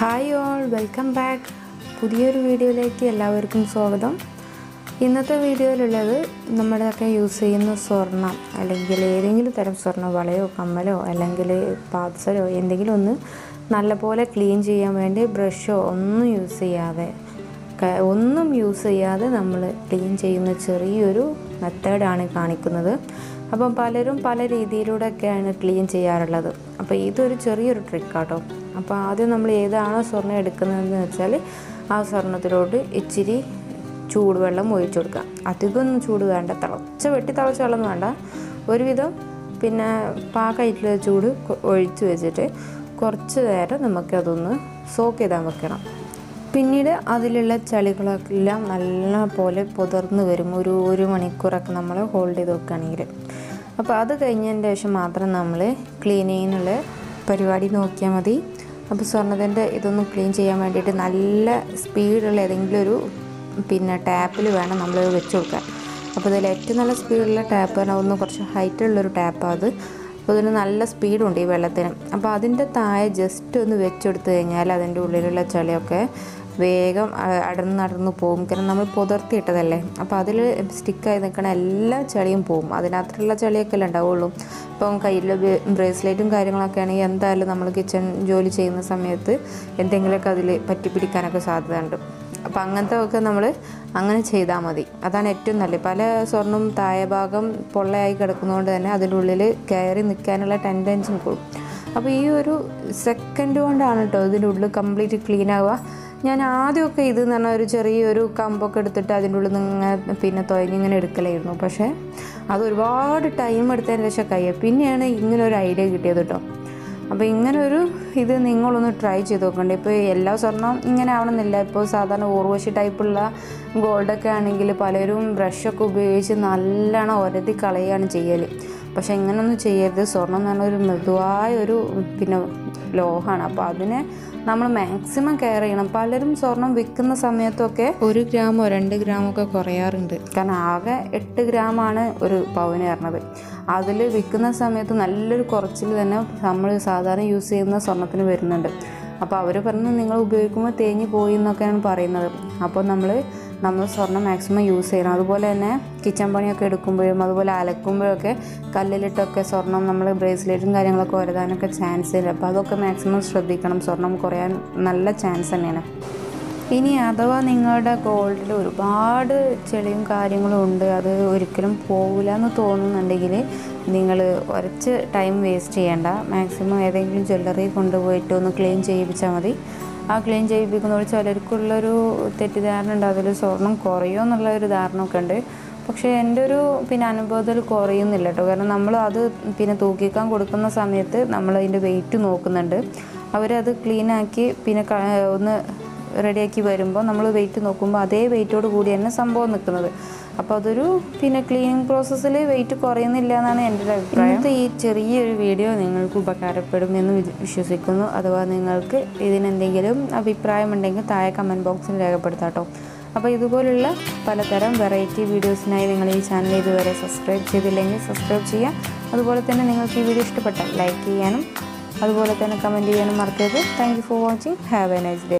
hi all welcome back പുതിയൊരു വീഡിയോയിലേക്ക് എല്ലാവർക്കും സ്വാഗതം ഇന്നത്തെ വീഡിയോയിലുള്ളത് നമ്മുടെയൊക്കെ യൂസ് ചെയ്യുന്ന സ്വർണം അല്ലെങ്കിൽ ഏതെങ്കിലും തരം സ്വർണ്ണ വളയോ കമ്മലോ അല്ലെങ്കിൽ പാദസരോ എന്തെങ്കിലും ഒന്ന് നല്ലപോലെ ക്ലീൻ ചെയ്യാൻ വേണ്ടി ബ്രഷോ ഒന്നും യൂസ് ചെയ്യാതെ ക- ഒന്നും യൂസ് ചെയ്യാതെ നമ്മൾ ക്ലീൻ ചെയ്യുന്ന ചെറിയൊരു മെത്തേഡാണ് കാണിക്കുന്നത് അപ്പം പലരും പല രീതിയിലൂടെയൊക്കെയാണ് ക്ലീൻ ചെയ്യാറുള്ളത് അപ്പോൾ ഇതൊരു ചെറിയൊരു ട്രിക്കാട്ടോ അപ്പോൾ ആദ്യം നമ്മൾ ഏതാണോ സ്വർണ്ണം എടുക്കുന്നതെന്ന് വെച്ചാൽ ആ സ്വർണത്തിലോട്ട് ഇച്ചിരി ചൂടുവെള്ളം ഒഴിച്ചു കൊടുക്കുക അധികമൊന്നും ചൂട് വേണ്ട തിളച്ച വെട്ടി തിളച്ച വെള്ളം വേണ്ട ഒരുവിധം പിന്നെ പാകമായിട്ടുള്ള ചൂട് കൊ- ഒഴിച്ച് വെച്ചിട്ട് കുറച്ച് നേരം നമുക്കതൊന്ന് സോക്ക് ചെയ്താൽ വെക്കണം പിന്നീട് അതിലുള്ള ചളികളെല്ലാം നല്ല പോലെ പുതർന്ന് വരും ഒരു ഒരു മണിക്കൂറൊക്കെ നമ്മൾ ഹോൾഡ് ചെയ്ത് വെക്കുകയാണെങ്കിൽ അപ്പോൾ അത് കഴിഞ്ഞതിന് ശേഷം മാത്രം നമ്മൾ ക്ലീനിങ്ങിനുള്ള പരിപാടി നോക്കിയാൽ മതി അപ്പോൾ സ്വർണ്ണത്തിൻ്റെ ഇതൊന്ന് ക്ലീൻ ചെയ്യാൻ വേണ്ടിയിട്ട് നല്ല സ്പീഡുള്ള ഏതെങ്കിലും ഒരു പിന്നെ ടാപ്പിൽ വേണം നമ്മൾ വെച്ച് കൊടുക്കാൻ അപ്പോൾ ഇതിൽ ഏറ്റവും നല്ല സ്പീഡുള്ള ടാപ്പ് പറഞ്ഞാൽ ഒന്ന് കുറച്ച് ഹൈറ്റ് ഉള്ളൊരു ടാപ്പാണ് അത് അപ്പോൾ ഇതിന് നല്ല സ്പീഡുണ്ട് ഈ വെള്ളത്തിന് അപ്പോൾ അതിൻ്റെ താഴെ ജസ്റ്റ് ഒന്ന് വെച്ചെടുത്ത് കഴിഞ്ഞാൽ അതിൻ്റെ ഉള്ളിലുള്ള ചളിയൊക്കെ വേഗം അ- അടർന്ന് അടർന്ന് പോകും കാരണം നമ്മൾ പുതർത്തിയിട്ടതല്ലേ അപ്പോൾ അതിൽ സ്റ്റിക്കായി നിൽക്കണ എല്ലാ ചളിയും പോകും അതിനകത്തുള്ള ചളിയൊക്കെ അല്ലേ ഉണ്ടാവുള്ളൂ ഇപ്പം കയ്യിൽ ബ്രേസ്ലെറ്റും കാര്യങ്ങളൊക്കെ ആണെങ്കിൽ എന്തായാലും നമ്മൾ കിച്ചൺ ജോലി ചെയ്യുന്ന സമയത്ത് എന്തെങ്കിലുമൊക്കെ അതിൽ പറ്റിപ്പിടിക്കാനൊക്കെ സാധ്യത ഉണ്ട് അപ്പോൾ അങ്ങനത്തെ ഒക്കെ നമ്മൾ അങ്ങനെ ചെയ്താൽ മതി അതാണ് ഏറ്റവും നല്ലത് പല സ്വർണ്ണം താഴെ ഭാഗം പൊള്ളയായി കിടക്കുന്നതുകൊണ്ട് തന്നെ അതിൻ്റെ ഉള്ളിൽ കയറി നിൽക്കാനുള്ള ടെൻഡൻസി കൂടും അപ്പോൾ ഈ ഒരു സെക്കൻഡ് കൊണ്ടാണ് കേട്ടോ ഇതിൻ്റെ ഉള്ളിൽ കംപ്ലീറ്റ് ക്ലീൻ ആവുക ഞാൻ ആദ്യമൊക്കെ ഇത് എന്ന് പറഞ്ഞാൽ ഒരു ചെറിയൊരു കമ്പൊക്കെ എടുത്തിട്ട് അതിൻ്റെ ഉള്ളിൽ നിന്ന് ഇങ്ങനെ പിന്നെ തുഴഞ്ഞിങ്ങനെ എടുക്കലായിരുന്നു പക്ഷേ അത് ഒരുപാട് ടൈം എടുത്തതിന് ശേഷം കഴിയുക പിന്നെയാണ് ഇങ്ങനെ ഒരു ഐഡിയ കിട്ടിയത് കേട്ടോ അപ്പോൾ ഇങ്ങനെ ഒരു ഇത് നിങ്ങളൊന്ന് ട്രൈ ചെയ്ത് നോക്കണ്ടേ ഇപ്പോൾ എല്ലാ സ്വർണ്ണം ഇങ്ങനെ ആവണമെന്നില്ല ഇപ്പോൾ സാധാരണ ഓർവശി ടൈപ്പുള്ള ഗോൾഡൊക്കെ ആണെങ്കിൽ പലരും ബ്രഷൊക്കെ ഉപയോഗിച്ച് നല്ലോണം ഒരതി കളയുകയാണ് ചെയ്യൽ പക്ഷേ ഇങ്ങനൊന്നും ചെയ്യരുത് സ്വർണ്ണം എന്ന് പറഞ്ഞാൽ ഒരു മൃദുവായ ഒരു പിന്നെ ലോഹമാണ് അപ്പോൾ അതിനെ നമ്മൾ മാക്സിമം കെയർ ചെയ്യണം പലരും സ്വർണം വിൽക്കുന്ന സമയത്തൊക്കെ ഒരു ഗ്രാമോ രണ്ട് ഗ്രാമോ ഒക്കെ കുറയാറുണ്ട് കാരണം ആകെ എട്ട് ഗ്രാമാണ് ഒരു പവന് പറഞ്ഞത് അതിൽ വിൽക്കുന്ന സമയത്ത് നല്ലൊരു കുറച്ചിൽ തന്നെ നമ്മൾ സാധാരണ യൂസ് ചെയ്യുന്ന സ്വർണത്തിന് വരുന്നുണ്ട് അപ്പോൾ അവർ പറഞ്ഞു നിങ്ങൾ ഉപയോഗിക്കുമ്പോൾ തേഞ്ഞ് പോയി എന്നൊക്കെയാണ് പറയുന്നത് അപ്പോൾ നമ്മൾ നമ്മൾ സ്വർണ്ണം മാക്സിമം യൂസ് ചെയ്യണം അതുപോലെ തന്നെ കിച്ചൺ പണിയൊക്കെ എടുക്കുമ്പോഴും അതുപോലെ അലക്കുമ്പോഴൊക്കെ കല്ലിലിട്ടൊക്കെ സ്വർണ്ണം നമ്മൾ ബ്രേസ്ലെറ്റും കാര്യങ്ങളൊക്കെ വരുതാനൊക്കെ ചാൻസ് ഇല്ല അപ്പോൾ അതൊക്കെ മാക്സിമം ശ്രദ്ധിക്കണം സ്വർണ്ണം കുറയാൻ നല്ല ചാൻസ് തന്നെയാണ് ഇനി അഥവാ നിങ്ങളുടെ ഗോൾഡിൽ ഒരുപാട് ചെളിയും കാര്യങ്ങളും ഉണ്ട് അത് ഒരിക്കലും പോവില്ല എന്ന് തോന്നുന്നുണ്ടെങ്കിൽ നിങ്ങൾ കുറച്ച് ടൈം വേസ്റ്റ് ചെയ്യേണ്ട മാക്സിമം ഏതെങ്കിലും ജ്വല്ലറി കൊണ്ടുപോയിട്ട് ഒന്ന് ക്ലീൻ ചെയ്യിപ്പിച്ചാൽ മതി ആ ക്ലീൻ ചെയ്യിപ്പിക്കുന്നതോട് ചിലർക്കുള്ളൊരു തെറ്റിദ്ധാരണ ഉണ്ട് അതിൽ സ്വർണം കുറയുമോ എന്നുള്ള ഒരു ധാരണയൊക്കെ ഉണ്ട് പക്ഷേ എൻ്റെ ഒരു പിന്നെ അനുഭവത്തിൽ കുറയുന്നില്ല കേട്ടോ കാരണം നമ്മൾ അത് പിന്നെ തൂക്കിക്കാൻ കൊടുക്കുന്ന സമയത്ത് നമ്മൾ അതിൻ്റെ വെയിറ്റ് നോക്കുന്നുണ്ട് അവരത് ക്ലീനാക്കി പിന്നെ ക- ഒന്ന് റെഡിയാക്കി വരുമ്പോൾ നമ്മൾ വെയിറ്റ് നോക്കുമ്പോൾ അതേ വെയിറ്റോട് കൂടി തന്നെ സംഭവം നിൽക്കുന്നത് അപ്പോൾ അതൊരു പിന്നെ ക്ലീനിങ് പ്രോസസ്സിൽ വെയിറ്റ് കുറയുന്നില്ല എന്നാണ് എൻ്റെ ഒരു അഭിപ്രായം ഇന്നത്തെ ഈ ചെറിയൊരു വീഡിയോ നിങ്ങൾക്ക് ഉപകാരപ്പെടും എന്ന് വിച- വിശ്വസിക്കുന്നു അഥവാ നിങ്ങൾക്ക് ഇതിനെന്തെങ്കിലും അഭിപ്രായമുണ്ടെങ്കിൽ താഴെ കമൻറ്റ് ബോക്സിൽ രേഖപ്പെടുത്താം കേട്ടോ അപ്പോൾ ഇതുപോലുള്ള പലതരം വെറൈറ്റി വീഡിയോസിനായി നിങ്ങൾ ഈ ചാനൽ ഇതുവരെ സബ്സ്ക്രൈബ് ചെയ്തില്ലെങ്കിൽ സബ്സ്ക്രൈബ് ചെയ്യുക അതുപോലെ തന്നെ നിങ്ങൾക്ക് ഈ വീഡിയോ ഇഷ്ടപ്പെട്ടാൽ ലൈക്ക് ചെയ്യാനും അതുപോലെ തന്നെ കമൻറ്റ് ചെയ്യാനും മറക്കരുത് thank you for watching have a nice day